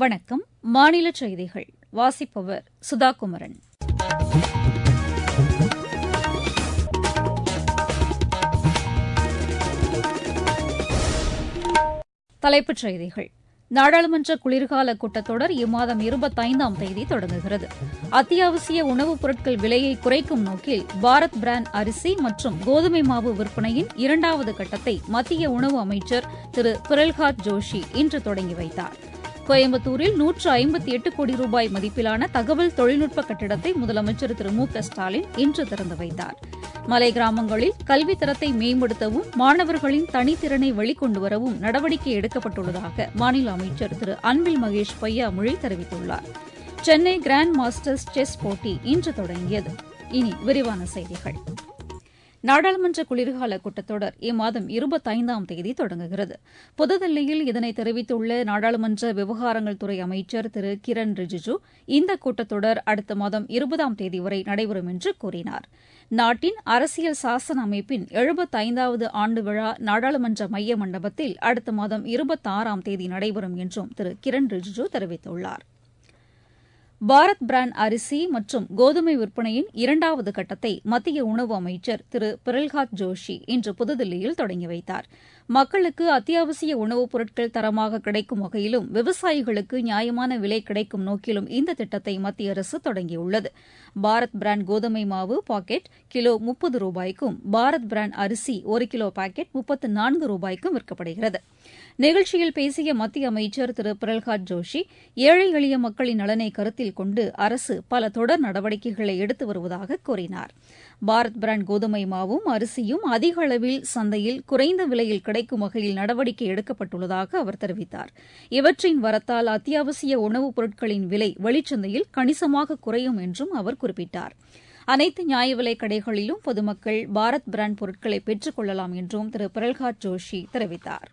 வணக்கம் மாநில செய்திகள் வாசிப்பவர் சுதா குமரன் தலைப்புச் செய்திகள் நாடாளுமன்ற குளிர்கால கூட்டத்தொடர் இம்மாதம் இருபத்தைந்தாம் தேதி தொடங்குகிறது அத்தியாவசிய உணவுப் பொருட்கள் விலையை குறைக்கும் நோக்கில் பாரத் பிராண்ட் அரிசி மற்றும் கோதுமை மாவு விற்பனையின் இரண்டாவது கட்டத்தை மத்திய உணவு அமைச்சர் திரு பிரல்ஹாத் ஜோஷி இன்று தொடங்கி வைத்தார் கோயம்புத்தூரில் நூற்று ஐம்பத்தி எட்டு கோடி ரூபாய் மதிப்பிலான தகவல் தொழில்நுட்ப கட்டிடத்தை முதலமைச்சர் திரு மு க ஸ்டாலின் இன்று திறந்து வைத்தார் மலை கிராமங்களில் கல்வித் தரத்தை மேம்படுத்தவும் மாணவர்களின் தனித்திறனை வெளிக்கொண்டு வரவும் நடவடிக்கை எடுக்கப்பட்டுள்ளதாக மாநில அமைச்சர் திரு அன்பில் மகேஷ் பொய்யாமொழி தெரிவித்துள்ளார் சென்னை கிராண்ட் மாஸ்டர்ஸ் செஸ் போட்டி இன்று தொடங்கியது இனி விரிவான செய்திகள் நாடாளுமன்ற குளிர்கால கூட்டத்தொடர் இம்மாதம் இருபத்தைந்தாம் தேதி தொடங்குகிறது புதுதில்லியில் இதனை தெரிவித்துள்ள நாடாளுமன்ற விவகாரங்கள் துறை அமைச்சர் திரு கிரண் ரிஜிஜு இந்த கூட்டத்தொடர் அடுத்த மாதம் இருபதாம் தேதி வரை நடைபெறும் என்று கூறினார் நாட்டின் அரசியல் சாசன அமைப்பின் எழுபத்தைந்தாவது ஆண்டு விழா நாடாளுமன்ற மைய மண்டபத்தில் அடுத்த மாதம் இருபத்தாறாம் தேதி நடைபெறும் என்றும் திரு கிரண் ரிஜிஜு தெரிவித்துள்ளார் பாரத் பிராண்ட் அரிசி மற்றும் கோதுமை விற்பனையின் இரண்டாவது கட்டத்தை மத்திய உணவு அமைச்சர் திரு பிரல்ஹாத் ஜோஷி இன்று புதுதில்லியில் தொடங்கி வைத்தார் மக்களுக்கு அத்தியாவசிய உணவுப் பொருட்கள் தரமாக கிடைக்கும் வகையிலும் விவசாயிகளுக்கு நியாயமான விலை கிடைக்கும் நோக்கிலும் இந்த திட்டத்தை மத்திய அரசு தொடங்கியுள்ளது பாரத் பிராண்ட் கோதுமை மாவு பாக்கெட் கிலோ முப்பது ரூபாய்க்கும் பாரத் பிராண்ட் அரிசி ஒரு கிலோ பாக்கெட் முப்பத்து நான்கு ரூபாய்க்கும் விற்கப்படுகிறது நிகழ்ச்சியில் பேசிய மத்திய அமைச்சர் திரு பிரல்ஹாத் ஜோஷி ஏழை எளிய மக்களின் நலனை கருத்தில் கொண்டு அரசு பல தொடர் நடவடிக்கைகளை எடுத்து வருவதாக கூறினார் பாரத் பிராண்ட் கோதுமை மாவும் அரிசியும் அதிக அளவில் சந்தையில் குறைந்த விலையில் கிடைக்கும் வகையில் நடவடிக்கை எடுக்கப்பட்டுள்ளதாக அவர் தெரிவித்தார் இவற்றின் வரத்தால் அத்தியாவசிய உணவுப் பொருட்களின் விலை வெளிச்சந்தையில் கணிசமாக குறையும் என்றும் அவர் குறிப்பிட்டார் அனைத்து நியாய விலைக் கடைகளிலும் பொதுமக்கள் பாரத் பிராண்ட் பொருட்களை பெற்றுக் கொள்ளலாம் என்றும் திரு பிரல்ஹாத் ஜோஷி தெரிவித்தார்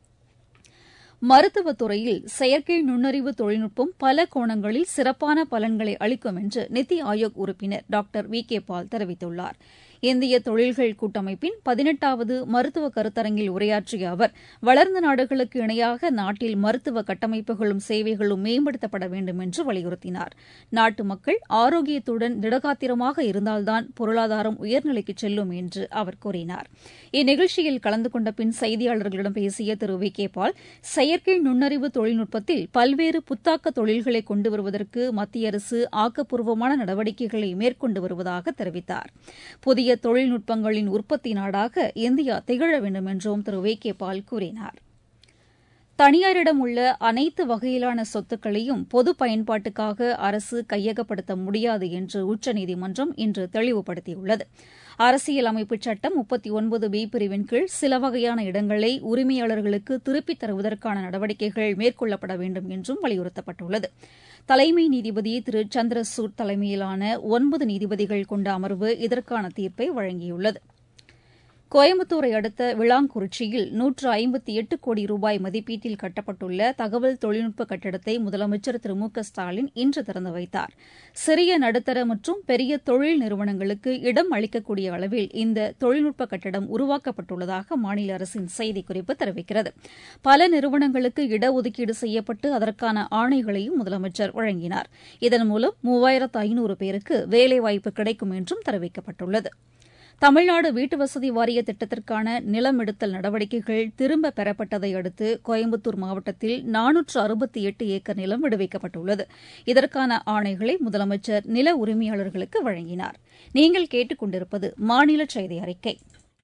மருத்துவத் துறையில் செயற்கை நுண்ணறிவு தொழில்நுட்பம் பல கோணங்களில் சிறப்பான பலன்களை அளிக்கும் என்று நித்தி ஆயோக் உறுப்பினர் டாக்டர் வி கே பால் தெரிவித்துள்ளார் இந்திய தொழில்கள் கூட்டமைப்பின் பதினெட்டாவது மருத்துவ கருத்தரங்கில் உரையாற்றிய அவர் வளர்ந்த நாடுகளுக்கு இணையாக நாட்டில் மருத்துவ கட்டமைப்புகளும் சேவைகளும் மேம்படுத்தப்பட வேண்டும் என்று வலியுறுத்தினார் நாட்டு மக்கள் ஆரோக்கியத்துடன் திடகாத்திரமாக இருந்தால்தான் பொருளாதாரம் உயர்நிலைக்கு செல்லும் என்று அவர் கூறினார் இந்நிகழ்ச்சியில் கலந்து கொண்ட பின் செய்தியாளர்களிடம் பேசிய திரு வி கே பால் செயற்கை நுண்ணறிவு தொழில்நுட்பத்தில் பல்வேறு புத்தாக்க தொழில்களை கொண்டு வருவதற்கு மத்திய அரசு ஆக்கப்பூர்வமான நடவடிக்கைகளை மேற்கொண்டு வருவதாக தெரிவித்தார் புதிய தொழில்நுட்பங்களின் உற்பத்தி நாடாக இந்தியா திகழ வேண்டும் என்றும் திரு வி கே பால் கூறினார் தனியாரிடம் உள்ள அனைத்து வகையிலான சொத்துக்களையும் பொது பயன்பாட்டுக்காக அரசு கையகப்படுத்த முடியாது என்று உச்சநீதிமன்றம் இன்று தெளிவுபடுத்தியுள்ளது அரசியல் அமைப்புச் சட்டம் முப்பத்தி ஒன்பது பி பிரிவின் கீழ் சில வகையான இடங்களை உரிமையாளர்களுக்கு திருப்பித் தருவதற்கான நடவடிக்கைகள் மேற்கொள்ளப்பட வேண்டும் என்றும் வலியுறுத்தப்பட்டுள்ளது தலைமை நீதிபதி திரு சந்திரசூட் தலைமையிலான ஒன்பது நீதிபதிகள் கொண்ட அமர்வு இதற்கான தீர்ப்பை வழங்கியுள்ளது கோயம்புத்தூரை அடுத்த விளாங்குறிச்சியில் நூற்று ஐம்பத்தி எட்டு கோடி ரூபாய் மதிப்பீட்டில் கட்டப்பட்டுள்ள தகவல் தொழில்நுட்ப கட்டிடத்தை முதலமைச்சர் திரு மு க ஸ்டாலின் இன்று திறந்து வைத்தார் சிறிய நடுத்தர மற்றும் பெரிய தொழில் நிறுவனங்களுக்கு இடம் அளிக்கக்கூடிய அளவில் இந்த தொழில்நுட்ப கட்டிடம் உருவாக்கப்பட்டுள்ளதாக மாநில அரசின் செய்திக்குறிப்பு தெரிவிக்கிறது பல நிறுவனங்களுக்கு இடஒதுக்கீடு செய்யப்பட்டு அதற்கான ஆணைகளையும் முதலமைச்சர் வழங்கினார் இதன் மூலம் மூவாயிரத்து ஐநூறு பேருக்கு வேலைவாய்ப்பு கிடைக்கும் என்றும் தெரிவிக்கப்பட்டுள்ளது தமிழ்நாடு வீட்டுவசதி வாரிய திட்டத்திற்கான நிலம் எடுத்தல் நடவடிக்கைகள் திரும்ப பெறப்பட்டதை அடுத்து கோயம்புத்தூர் மாவட்டத்தில் நானூற்று அறுபத்தி எட்டு ஏக்கர் நிலம் விடுவிக்கப்பட்டுள்ளது இதற்கான ஆணைகளை முதலமைச்சர் நில உரிமையாளர்களுக்கு வழங்கினார் நீங்கள் கேட்டுக் கொண்டிருப்பது மாநில செய்தி அறிக்கை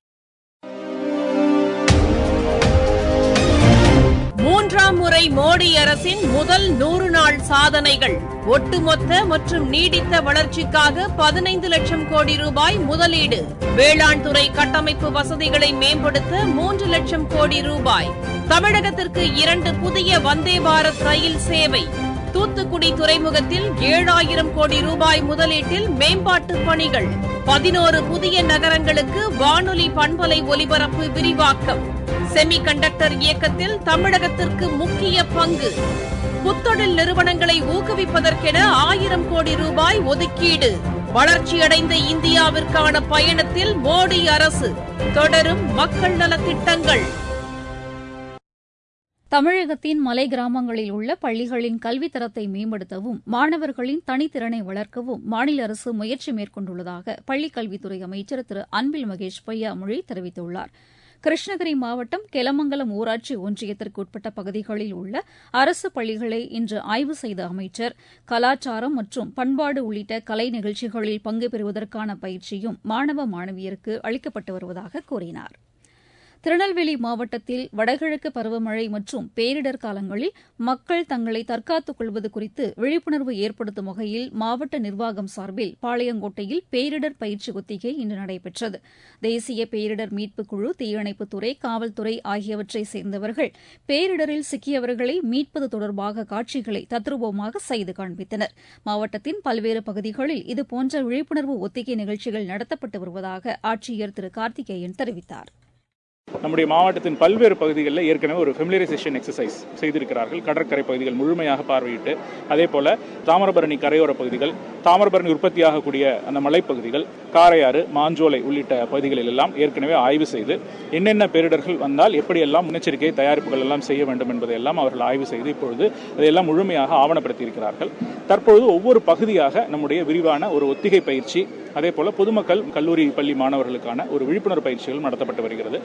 மூன்றாம் முறை மோடி அரசின் முதல் நூறு நாள் சாதனைகள் ஒட்டுமொத்த மற்றும் நீடித்த வளர்ச்சிக்காக பதினைந்து லட்சம் கோடி ரூபாய் முதலீடு வேளாண் துறை கட்டமைப்பு வசதிகளை மேம்படுத்த மூன்று லட்சம் கோடி ரூபாய் தமிழகத்திற்கு இரண்டு புதிய வந்தே பாரத் ரயில் சேவை தூத்துக்குடி துறைமுகத்தில் ஏழாயிரம் கோடி ரூபாய் முதலீட்டில் மேம்பாட்டு பணிகள் பதினோரு புதிய நகரங்களுக்கு வானொலி பண்பலை ஒலிபரப்பு விரிவாக்கம் செமி கண்டக்டர் இயக்கத்தில் தமிழகத்திற்கு முக்கிய பங்கு புத்தொழில் நிறுவனங்களை ஊக்குவிப்பதற்கென ஆயிரம் கோடி ரூபாய் ஒதுக்கீடு வளர்ச்சியடைந்த இந்தியாவிற்கான பயணத்தில் மோடி அரசு தொடரும் மக்கள் நலத்திட்டங்கள் தமிழகத்தின் மலை கிராமங்களில் உள்ள பள்ளிகளின் கல்வித் தரத்தை மேம்படுத்தவும் மாணவர்களின் தனித்திறனை வளர்க்கவும் மாநில அரசு முயற்சி மேற்கொண்டுள்ளதாக பள்ளிக் கல்வித்துறை அமைச்சர் திரு அன்பில் மகேஷ் பொய்யாமொழி தெரிவித்துள்ளார் கிருஷ்ணகிரி மாவட்டம் கெலமங்கலம் ஊராட்சி ஒன்றியத்திற்கு உட்பட்ட பகுதிகளில் உள்ள அரசு பள்ளிகளை இன்று ஆய்வு செய்த அமைச்சர் கலாச்சாரம் மற்றும் பண்பாடு உள்ளிட்ட கலை நிகழ்ச்சிகளில் பங்கு பெறுவதற்கான பயிற்சியும் மாணவ மாணவியருக்கு அளிக்கப்பட்டு வருவதாக கூறினார் திருநெல்வேலி மாவட்டத்தில் வடகிழக்கு பருவமழை மற்றும் பேரிடர் காலங்களில் மக்கள் தங்களை தற்காத்துக் கொள்வது குறித்து விழிப்புணர்வு ஏற்படுத்தும் வகையில் மாவட்ட நிர்வாகம் சார்பில் பாளையங்கோட்டையில் பேரிடர் பயிற்சி ஒத்திகை இன்று நடைபெற்றது தேசிய பேரிடர் மீட்புக் குழு தீயணைப்புத்துறை காவல்துறை ஆகியவற்றை சேர்ந்தவர்கள் பேரிடரில் சிக்கியவர்களை மீட்பது தொடர்பாக காட்சிகளை தத்ரூபமாக செய்து காண்பித்தனர் மாவட்டத்தின் பல்வேறு பகுதிகளில் இதுபோன்ற விழிப்புணர்வு ஒத்திகை நிகழ்ச்சிகள் நடத்தப்பட்டு வருவதாக ஆட்சியர் திரு கார்த்திகேயன் தெரிவித்தார் நம்முடைய மாவட்டத்தின் பல்வேறு பகுதிகளில் ஏற்கனவே ஒரு ஃபெமிலியரைசேஷன் எக்ஸசைஸ் செய்திருக்கிறார்கள் கடற்கரை பகுதிகள் முழுமையாக பார்வையிட்டு அதே போல தாமிரபரணி கரையோர பகுதிகள் தாமிரபரணி உற்பத்தியாகக்கூடிய அந்த மலைப்பகுதிகள் காரையாறு மாஞ்சோலை உள்ளிட்ட பகுதிகளில் எல்லாம் ஏற்கனவே ஆய்வு செய்து என்னென்ன பேரிடர்கள் வந்தால் எப்படியெல்லாம் முன்னெச்சரிக்கை தயாரிப்புகள் எல்லாம் செய்ய வேண்டும் என்பதையெல்லாம் அவர்கள் ஆய்வு செய்து இப்பொழுது அதையெல்லாம் முழுமையாக ஆவணப்படுத்தியிருக்கிறார்கள் தற்பொழுது ஒவ்வொரு பகுதியாக நம்முடைய விரிவான ஒரு ஒத்திகை பயிற்சி அதே போல பொதுமக்கள் கல்லூரி பள்ளி மாணவர்களுக்கான ஒரு விழிப்புணர்வு பயிற்சிகள் நடத்தப்பட்டு வருகிறது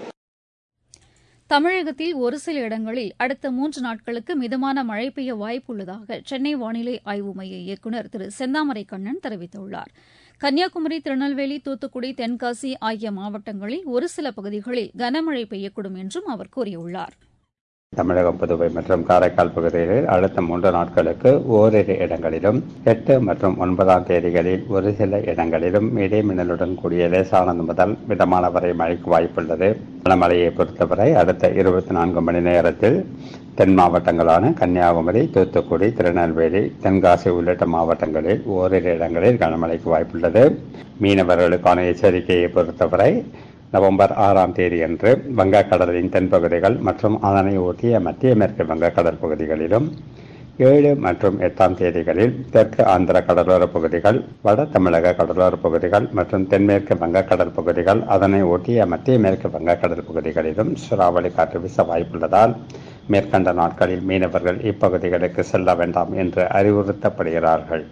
தமிழகத்தில் ஒரு சில இடங்களில் அடுத்த மூன்று நாட்களுக்கு மிதமான மழை பெய்ய வாய்ப்புள்ளதாக சென்னை வானிலை ஆய்வு மைய இயக்குநர் திரு செந்தாமரை கண்ணன் தெரிவித்துள்ளார் கன்னியாகுமரி திருநெல்வேலி தூத்துக்குடி தென்காசி ஆகிய மாவட்டங்களில் ஒரு சில பகுதிகளில் கனமழை பெய்யக்கூடும் என்றும் அவர் கூறியுள்ளார் தமிழகம் புதுவை மற்றும் காரைக்கால் பகுதிகளில் அடுத்த மூன்று நாட்களுக்கு ஓரிரு இடங்களிலும் எட்டு மற்றும் ஒன்பதாம் தேதிகளில் ஒரு சில இடங்களிலும் இடி மின்னலுடன் கூடிய லேசானது முதல் மிதமான வரை மழைக்கு வாய்ப்புள்ளது கனமழையை பொறுத்தவரை அடுத்த இருபத்தி நான்கு மணி நேரத்தில் தென் மாவட்டங்களான கன்னியாகுமரி தூத்துக்குடி திருநெல்வேலி தென்காசி உள்ளிட்ட மாவட்டங்களில் ஓரிரு இடங்களில் கனமழைக்கு வாய்ப்புள்ளது மீனவர்களுக்கான எச்சரிக்கையை பொறுத்தவரை நவம்பர் ஆறாம் தேதியன்று வங்கக்கடலின் தென்பகுதிகள் மற்றும் அதனை ஒட்டிய மத்திய மேற்கு வங்கக்கடல் பகுதிகளிலும் ஏழு மற்றும் எட்டாம் தேதிகளில் தெற்கு ஆந்திர கடலோர பகுதிகள் வட தமிழக கடலோர பகுதிகள் மற்றும் தென்மேற்கு வங்கக்கடல் பகுதிகள் அதனை ஒட்டிய மத்திய மேற்கு வங்கக்கடல் பகுதிகளிலும் சூறாவளி காற்று வீச வாய்ப்புள்ளதால் மேற்கண்ட நாட்களில் மீனவர்கள் இப்பகுதிகளுக்கு செல்ல வேண்டாம் என்று அறிவுறுத்தப்படுகிறார்கள்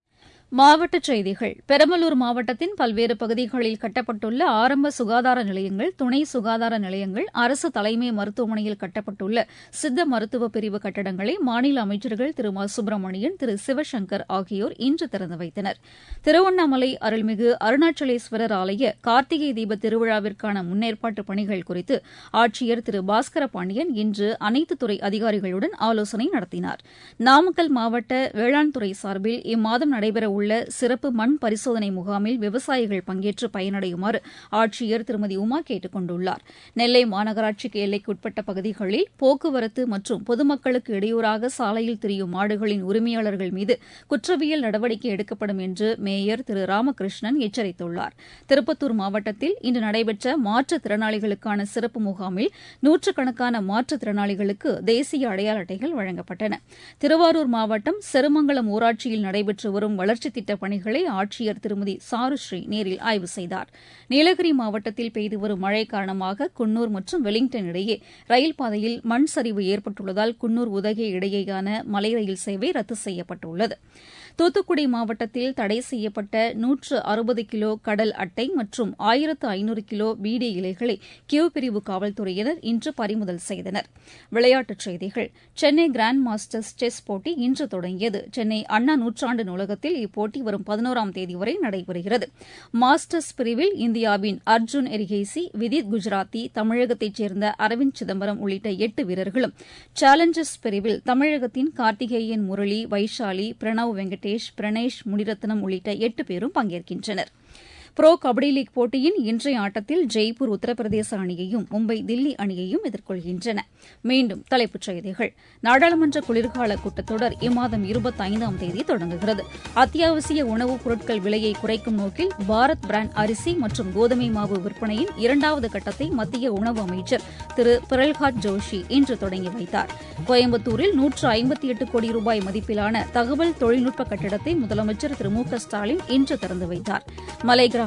மாவட்டச் செய்திகள் பெரம்பலூர் மாவட்டத்தின் பல்வேறு பகுதிகளில் கட்டப்பட்டுள்ள ஆரம்ப சுகாதார நிலையங்கள் துணை சுகாதார நிலையங்கள் அரசு தலைமை மருத்துவமனையில் கட்டப்பட்டுள்ள சித்த மருத்துவ பிரிவு கட்டடங்களை மாநில அமைச்சர்கள் திரு மா சுப்பிரமணியன் திரு சிவசங்கர் ஆகியோர் இன்று திறந்து வைத்தனர் திருவண்ணாமலை அருள்மிகு அருணாச்சலேஸ்வரர் ஆலய கார்த்திகை தீப திருவிழாவிற்கான முன்னேற்பாட்டு பணிகள் குறித்து ஆட்சியர் திரு பாஸ்கர பாண்டியன் இன்று அனைத்து துறை அதிகாரிகளுடன் ஆலோசனை நடத்தினார் நாமக்கல் மாவட்ட வேளாண் துறை சார்பில் இம்மாதம் நடைபெற உள்ள சிறப்பு மண் பரிசோதனை முகாமில் விவசாயிகள் பங்கேற்று பயனடையுமாறு ஆட்சியர் திருமதி உமா கேட்டுக் கொண்டுள்ளார் நெல்லை மாநகராட்சிக்கு எல்லைக்குட்பட்ட பகுதிகளில் போக்குவரத்து மற்றும் பொதுமக்களுக்கு இடையூறாக சாலையில் திரியும் மாடுகளின் உரிமையாளர்கள் மீது குற்றவியல் நடவடிக்கை எடுக்கப்படும் என்று மேயர் திரு ராமகிருஷ்ணன் எச்சரித்துள்ளார் திருப்பத்தூர் மாவட்டத்தில் இன்று நடைபெற்ற மாற்றுத்திறனாளிகளுக்கான சிறப்பு முகாமில் நூற்றுக்கணக்கான மாற்றுத்திறனாளிகளுக்கு தேசிய அடையாள அட்டைகள் வழங்கப்பட்டன திருவாரூர் மாவட்டம் செருமங்கலம் ஊராட்சியில் நடைபெற்று வரும் வளர்ச்சித் திட்டப் பணிகளை ஆட்சியர் திருமதி சாருஸ்ரீ நேரில் ஆய்வு செய்தார் நீலகிரி மாவட்டத்தில் பெய்து வரும் மழை காரணமாக குன்னூர் மற்றும் வெலிங்டன் இடையே ரயில் பாதையில் மண் சரிவு ஏற்பட்டுள்ளதால் குன்னூர் உதகை இடையேயான மலை ரயில் சேவை ரத்து செய்யப்பட்டுள்ளது தூத்துக்குடி மாவட்டத்தில் தடை செய்யப்பட்ட நூற்று அறுபது கிலோ கடல் அட்டை மற்றும் ஆயிரத்து ஐநூறு கிலோ பீடி இலைகளை கியூ பிரிவு காவல்துறையினர் இன்று பறிமுதல் செய்தனர் விளையாட்டுச் செய்திகள் சென்னை கிராண்ட் மாஸ்டர்ஸ் செஸ் போட்டி இன்று தொடங்கியது சென்னை அண்ணா நூற்றாண்டு நூலகத்தில் இப்போட்டி வரும் பதினோராம் தேதி வரை நடைபெறுகிறது மாஸ்டர்ஸ் பிரிவில் இந்தியாவின் அர்ஜுன் எரிகேசி விதித் குஜராத்தி தமிழகத்தைச் சேர்ந்த அரவிந்த் சிதம்பரம் உள்ளிட்ட எட்டு வீரர்களும் சேலஞ்சர்ஸ் பிரிவில் தமிழகத்தின் கார்த்திகேயன் முரளி வைஷாலி பிரணவ் வெங்கடேஷ் பிரணேஷ் முனிரத்னம் உள்ளிட்ட எட்டு பேரும் பங்கேற்கின்றனர் புரோ கபடி லீக் போட்டியின் இன்றைய ஆட்டத்தில் ஜெய்ப்பூர் உத்தரப்பிரதேச அணியையும் மும்பை தில்லி அணியையும் எதிர்கொள்கின்றன மீண்டும் தலைப்புச் செய்திகள் நாடாளுமன்ற குளிர்கால கூட்டத்தொடர் இம்மாதம் இருபத்தைந்தாம் தேதி தொடங்குகிறது அத்தியாவசிய உணவுப் பொருட்கள் விலையை குறைக்கும் நோக்கில் பாரத் பிராண்ட் அரிசி மற்றும் கோதுமை மாவு விற்பனையின் இரண்டாவது கட்டத்தை மத்திய உணவு அமைச்சர் திரு பிரல்ஹாத் ஜோஷி இன்று தொடங்கி வைத்தார் கோயம்புத்தூரில் நூற்று ஐம்பத்தி எட்டு கோடி ரூபாய் மதிப்பிலான தகவல் தொழில்நுட்ப கட்டிடத்தை முதலமைச்சர் திரு மு க ஸ்டாலின் இன்று திறந்து வைத்தார் மலை கிராம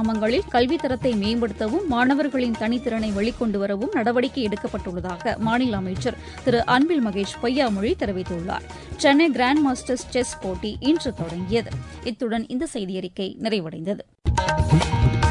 கிராமங்களில் கல்வித் தரத்தை மேம்படுத்தவும் மாணவர்களின் தனித்திறனை வெளிக்கொண்டு வரவும் நடவடிக்கை எடுக்கப்பட்டுள்ளதாக மாநில அமைச்சர் திரு அன்பில் மகேஷ் பொய்யாமொழி தெரிவித்துள்ளார் சென்னை கிராண்ட் மாஸ்டர்ஸ் செஸ் போட்டி இன்று தொடங்கியது இத்துடன் இந்த செய்தியறிக்கை நிறைவடைந்தது